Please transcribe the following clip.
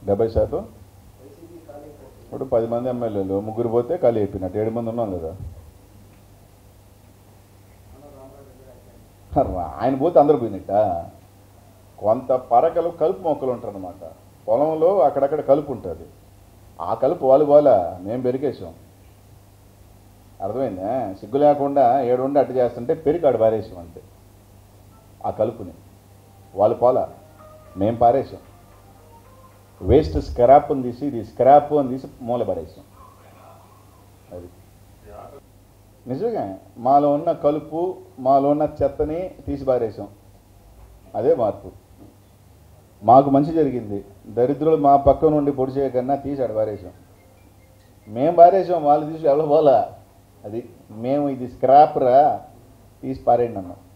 డెబ్బై శాతం ఇప్పుడు పది మంది ఎమ్మెల్యేలు ముగ్గురు పోతే ఖాళీ అయిపోయినట్టు ఏడు మంది ఉన్నాం కదా రా- ఆయన పోతే అందరు పోయినట్ట కొంత పరకలు కలుపు మొక్కలు ఉంటారు అనమాట పొలంలో అక్కడక్కడ కలుపు ఉంటుంది ఆ కలుపు వాళ్ళు పోలా మేము పెరిగేసాం అర్థమైందా సిగ్గు లేకుండా ఏడు ఉండి అట్టు చేస్తుంటే పెరిగి ఆడు పారేసాం అంతే ఆ కలుపుని వాళ్ళు పోలా మేము పారేసాం వేస్ట్ స్క్రాప్ అని తీసి ఇది స్క్రాప్ అని తీసి మూల పడేసాం అది నిజంగా మాలో ఉన్న కలుపు మాలో ఉన్న చెత్తని తీసి పారేసాం అదే మార్పు మాకు మంచి జరిగింది దరిద్రులు మా పక్క నుండి పొడి చేయకన్నా తీసి ఆడ పారేసాం మేము పారేసాం వాళ్ళు తీసి ఎవరు పోలా అది మేము ఇది స్క్రాప్ రా తీసి పారేయండి అన్నాం